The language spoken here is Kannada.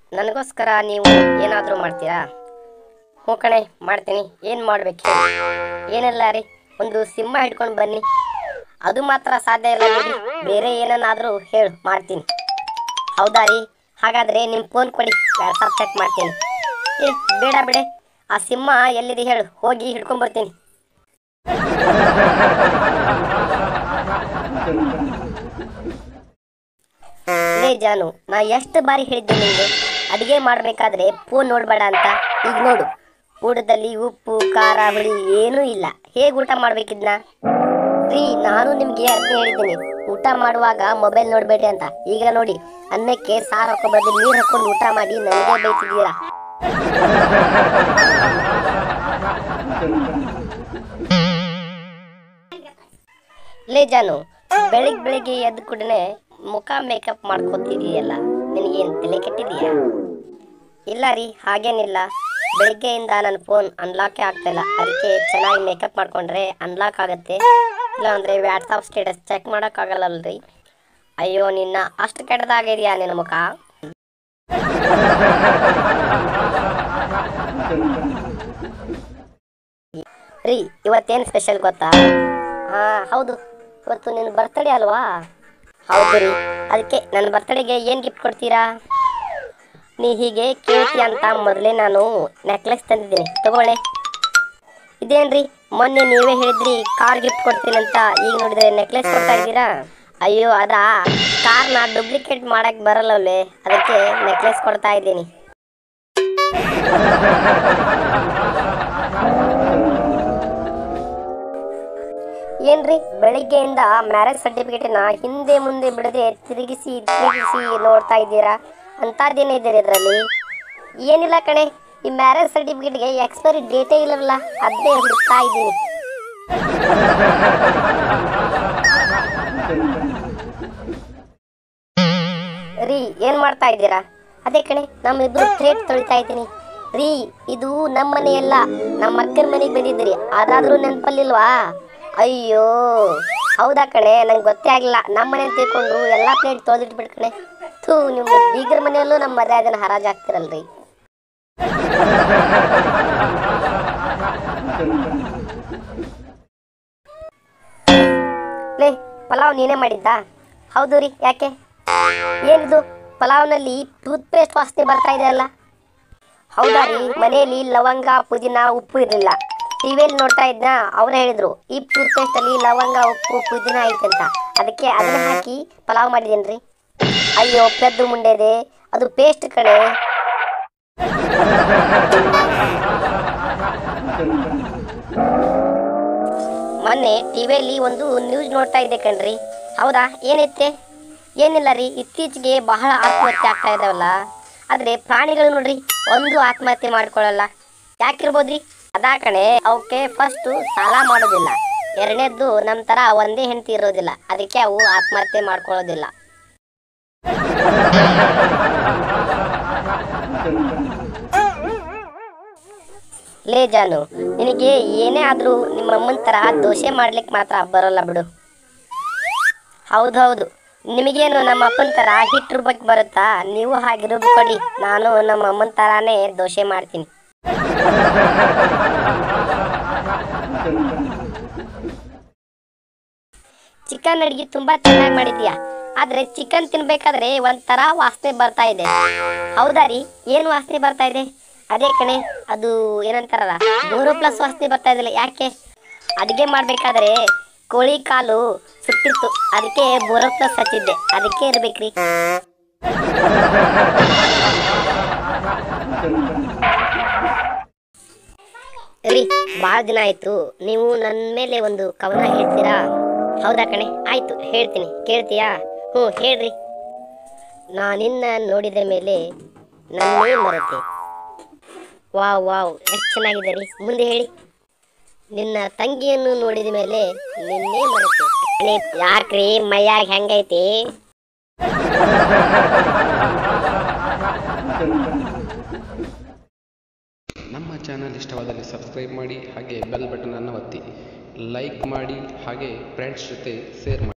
ನನಗೋಸ್ಕರ ನೀವು ಏನಾದರೂ ಮಾಡ್ತೀರಾ ಹ್ಞೂ ಕಣೆ ಮಾಡ್ತೀನಿ ಏನು ಮಾಡ್ಬೇಕು ಹೇಳಿ ಏನಿಲ್ಲ ರೀ ಒಂದು ಸಿಂಹ ಹಿಡ್ಕೊಂಡು ಬನ್ನಿ ಅದು ಮಾತ್ರ ಸಾಧ್ಯ ಇಲ್ಲ ಬಿಡಿ ಬೇರೆ ಏನನ್ನಾದರೂ ಹೇಳು ಮಾಡ್ತೀನಿ ಹೌದಾ ರೀ ಹಾಗಾದರೆ ನಿಮ್ಮ ಫೋನ್ ಕೊಡಿ ವಾಟ್ಸಪ್ ಚೆಕ್ ಮಾಡ್ತೀನಿ ಏ ಬೇಡ ಬಿಡೆ ಆ ಸಿಂಹ ಎಲ್ಲಿದೆ ಹೇಳು ಹೋಗಿ ಹಿಡ್ಕೊಂಬರ್ತೀನಿ ಲೇ ಜಾನು ನಾ ಎಷ್ಟು ಬಾರಿ ಹೇಳಿದ್ದೆ ನಿಂಗೆ ಅಡಿಗೆ ಮಾಡಬೇಕಾದ್ರೆ ಫೋನ್ ನೋಡಬೇಡ ಅಂತ ಈಗ ನೋಡು ಊಟದಲ್ಲಿ ಉಪ್ಪು ಖಾರ ಹುಳಿ ಏನೂ ಇಲ್ಲ ಹೇಗೆ ಊಟ ಮಾಡ್ಬೇಕಿದ್ನ ರೀ ನಾನು ನಿಮ್ಗೆ ಅರ್ಥ ಹೇಳಿದ್ದೀನಿ ಊಟ ಮಾಡುವಾಗ ಮೊಬೈಲ್ ನೋಡ್ಬೇಡಿ ಅಂತ ಈಗ ನೋಡಿ ಅನ್ನಕ್ಕೆ ಸಾರು ಹಾಕೋ ಬದಲು ನೀರು ಹಾಕೊಂಡು ಊಟ ಮಾಡಿ ನನಗೆ ಬೈತಿದ್ದೀರಾ ಲೇ ಜಾನು ಬೆಳಿಗ್ಗೆ ಬೆಳಿಗ್ಗೆ ಎದ್ದ ಕೂಡಲೇ ಮುಖ ಮೇಕಪ್ ಮಾಡ್ಕೋತಿದೀಯಲ್ಲ ನಿನಗೇನು ತಲೆ ಕೆಟ್ಟಿದೀಯಾ ಇಲ್ಲ ರೀ ಹಾಗೇನಿಲ್ಲ ಬೆಳಿಗ್ಗೆಯಿಂದ ನನ್ನ ಫೋನ್ ಅನ್ಲಾಕೇ ಆಗ್ತಾಯಿಲ್ಲ ಅದಕ್ಕೆ ಚೆನ್ನಾಗಿ ಮೇಕಪ್ ಮಾಡ್ಕೊಂಡ್ರೆ ಅನ್ಲಾಕ್ ಆಗುತ್ತೆ ಇಲ್ಲಾಂದರೆ ವಾಟ್ಸಪ್ ಸ್ಟೇಟಸ್ ಚೆಕ್ ಮಾಡೋಕ್ಕಾಗಲ್ಲಲ್ರಿ ಅಯ್ಯೋ ನಿನ್ನ ಅಷ್ಟು ಕೆಟ್ಟದಾಗಿದೆಯಾ ನಿನ್ನ ಮುಖ ರೀ ಇವತ್ತೇನು ಸ್ಪೆಷಲ್ ಗೊತ್ತಾ ಹಾ ಹೌದು ಇವತ್ತು ನಿನ್ನ ಬರ್ತಡೇ ಅಲ್ವಾ ಹೌದು ರೀ ಅದಕ್ಕೆ ನನ್ನ ಬರ್ತಡೇಗೆ ಏನು ಗಿಫ್ಟ್ ಕೊಡ್ತೀರಾ ನೀ ಹೀಗೆ ಕೇಳ್ತೀಯ ಅಂತ ಮೊದಲೇ ನಾನು ನೆಕ್ಲೆಸ್ ತಂದಿದ್ದೀನಿ ತಗೊಳ್ಳೆ ಇದೇನ್ರಿ ಮೊನ್ನೆ ನೀವೇ ಹೇಳಿದ್ರಿ ಕಾರ್ ಗಿಫ್ಟ್ ಕೊಡ್ತೀನಿ ಅಂತ ಈಗ ನೋಡಿದ್ರೆ ನೆಕ್ಲೆಸ್ ಕೊಡ್ತಾ ಇದ್ದೀರಾ ಅಯ್ಯೋ ಅದಾ ಕಾರ್ನ ಡೂಪ್ಲಿಕೇಟ್ ಮಾಡಕ್ ಬರಲ್ಲವೇ ಅದಕ್ಕೆ ನೆಕ್ಲೆಸ್ ಕೊಡ್ತಾ ಇದ್ದೀನಿ ಏನ್ರಿ ಬೆಳಿಗ್ಗೆಯಿಂದ ಮ್ಯಾರೇಜ್ ಸರ್ಟಿಫಿಕೇಟಿನ ಹಿಂದೆ ಮುಂದೆ ಬಿಡದೆ ತಿರುಗಿಸಿ ತಿರುಗಿಸಿ ನೋಡ್ತಾ ಇದ್ದೀರಾ ಅಂಥದ್ದೇನಿದ್ದೀರಿ ಇದರಲ್ಲಿ ಏನಿಲ್ಲ ಕಣೆ ಈ ಮ್ಯಾರೇಜ್ ಸರ್ಟಿಫಿಕೇಟ್ಗೆ ಎಕ್ಸ್ಪೈರಿ ಡೇಟೇ ಇಲ್ಲವಲ್ಲ ಅದನ್ನೇ ಹುಡುಕ್ತಾ ಇದ್ದೀನಿ ರೀ ಏನ್ ಮಾಡ್ತಾ ಇದ್ದೀರಾ ಅದೇ ಕಣೆ ನಮ್ಮಿಬ್ರು ಥ್ರೇಟ್ ತೊಳಿತಾ ಇದ್ದೀನಿ ರೀ ಇದು ನಮ್ಮ ಮನೆಯಲ್ಲ ನಮ್ಮ ಅಕ್ಕನ ಮನೆಗೆ ಬಂದಿದ್ದೀರಿ ಅದಾದ್ರೂ ನೆನಪಲ್ಲಿಲ್ವಾ ಅಯ್ಯೋ ಹೌದಾ ಕಣೆ ನಂಗೆ ಗೊತ್ತೇ ಆಗಿಲ್ಲ ನಮ್ಮ ಮನೆ ತಿಳ್ಕೊಂಡು ಎಲ್ಲ ಪ್ಲೇಟ್ ತೊಳೆದಿಟ್ಬಿಟ್ಟು ಕಣೆ ಥೂ ನಿಮ್ಮ ಬೀಗರ ಮನೆಯಲ್ಲೂ ನಮ್ಮ ಮರ್ಯಾದೆನ ಹರಾಜಾಗ್ತಿರಲ್ರಿ ಲೇ ಪಲಾವ್ ನೀನೇ ಮಾಡಿದ್ದಾ ಹೌದು ರೀ ಯಾಕೆ ಏನಿದು ಪಲಾವ್ನಲ್ಲಿ ಟೂತ್ ಪೇಸ್ಟ್ ವಾಸನೆ ಬರ್ತಾ ಇದೆ ಅಲ್ಲ ಹೌದಾ ರೀ ಮನೆಯಲ್ಲಿ ಲವಂಗ ಪುದೀನ ಉಪ್ಪು ಇರಲಿಲ್ಲ ಟಿವಿಯಲ್ಲಿ ನೋಡ್ತಾ ಇದ್ನ ಅವ್ರು ಹೇಳಿದ್ರು ಈ ಟೂತ್ ಪೇಸ್ಟ್ ಅಲ್ಲಿ ಲವಂಗ ಉಪ್ಪು ಪುದೀನ ಐತೆ ಅಂತ ಅದಕ್ಕೆ ಅದನ್ನ ಹಾಕಿ ಪಲಾವ್ ಮಾಡಿದೇನ್ರಿ ಅಯ್ಯೋ ಪೆದ್ದು ಮುಂಡೆದೆ ಅದು ಪೇಸ್ಟ್ ಕಣೆ ಮೊನ್ನೆ ಟಿವಿಯಲ್ಲಿ ಒಂದು ನ್ಯೂಸ್ ನೋಡ್ತಾ ಇದ್ದೆ ಕಣ್ರಿ ಹೌದಾ ಏನೈತೆ ಏನಿಲ್ಲ ರೀ ಇತ್ತೀಚೆಗೆ ಬಹಳ ಆತ್ಮಹತ್ಯೆ ಆಗ್ತಾ ಇದಾವಲ್ಲ ಆದ್ರೆ ಪ್ರಾಣಿಗಳು ನೋಡ್ರಿ ಒಂದು ಆತ್ಮಹತ್ಯೆ ಮಾಡ್ಕೊಳ್ಳಲ್ಲ ಯಾಕಿರ್ಬೋದ್ರಿ ಅದಾ ಕಣೆ ಅವಕ್ಕೆ ಫಸ್ಟ್ ಸಾಲ ಮಾಡೋದಿಲ್ಲ ಎರಡನೇದ್ದು ನಮ್ಮ ಥರ ಒಂದೇ ಹೆಂಡತಿ ಇರೋದಿಲ್ಲ ಅದಕ್ಕೆ ಅವು ಆತ್ಮಹತ್ಯೆ ಮಾಡ್ಕೊಳ್ಳೋದಿಲ್ಲ ಲೇ ಜಾನು ನಿನಗೆ ಏನೇ ಆದರೂ ನಿಮ್ಮ ಅಮ್ಮನ ಥರ ದೋಸೆ ಮಾಡ್ಲಿಕ್ಕೆ ಮಾತ್ರ ಬರೋಲ್ಲ ಬಿಡು ಹೌದೌದು ನಿಮಗೇನು ನಮ್ಮ ಅಪ್ಪನ ಥರ ಹಿಟ್ಟು ರುಬ್ಬಕ್ಕೆ ಬರುತ್ತಾ ನೀವು ಹಾಗೆ ರುಬ್ಕೊಡಿ ನಾನು ನಮ್ಮ ಅಮ್ಮನ ಥರಾನೇ ದೋಸೆ ಮಾಡ್ತೀನಿ ಚಿಕನ್ ಅಡಿಗೆ ತುಂಬಾ ಚೆನ್ನಾಗಿ ಮಾಡಿದ್ಯಾ ಆದ್ರೆ ಚಿಕನ್ ತಿನ್ಬೇಕಾದ್ರೆ ಒಂಥರ ವಾಸನೆ ಬರ್ತಾ ಇದೆ ಹೌದಾ ರೀ ಏನು ವಾಸನೆ ಬರ್ತಾ ಇದೆ ಅದೇ ಕಣೆ ಅದು ಏನಂತಾರಲ್ಲ ಬೋರೋ ಪ್ಲಸ್ ವಾಸನೆ ಬರ್ತಾ ಇದಿಲ್ಲ ಯಾಕೆ ಅಡಿಗೆ ಮಾಡ್ಬೇಕಾದ್ರೆ ಕೋಳಿ ಕಾಲು ಸುಟ್ಟಿತ್ತು ಅದಕ್ಕೆ ಬೋರೋ ಪ್ಲಸ್ ಹಚ್ಚಿದ್ದೆ ಅದಕ್ಕೆ ಇರ್ಬೇಕ್ರಿ ರೀ ಭಾಳ ದಿನ ಆಯ್ತು ನೀವು ನನ್ನ ಮೇಲೆ ಒಂದು ಕವನ ಹೇಳ್ತೀರಾ ಹೌದಾ ಕಣೆ ಆಯ್ತು ಹೇಳ್ತೀನಿ ಕೇಳ್ತೀಯಾ ಹ್ಞೂ ಹೇಳ್ರಿ ನಾನಿನ್ನ ನೋಡಿದ ಮೇಲೆ ನನ್ನೇ ಮರೆತೆ ವಾವ್ ವಾವ್ ಎಷ್ಟು ಚೆನ್ನಾಗಿದೆ ರೀ ಮುಂದೆ ಹೇಳಿ ನಿನ್ನ ತಂಗಿಯನ್ನು ನೋಡಿದ ಮೇಲೆ ನಿನ್ನೆ ಮರೆತೆ ಅರೆ, ಯಾಕ್ರಿ ಮೈಯಾಗ ಹೆಂಗೈತಿ ನಮ್ಮ ಚಾನಲ್ ಇಷ್ಟವಾದಲ್ಲಿ ಸಬ್ಸ್ಕ್ರೈಬ್ ಮಾಡಿ ಹಾಗೆ ಬೆಲ್ ಬಟನನ್ನು ಒತ್ತಿ ಲೈಕ್ ಮಾಡಿ ಹಾಗೆ ಫ್ರೆಂಡ್ಸ್ ಜೊತೆ ಶೇರ್ ಮಾಡಿ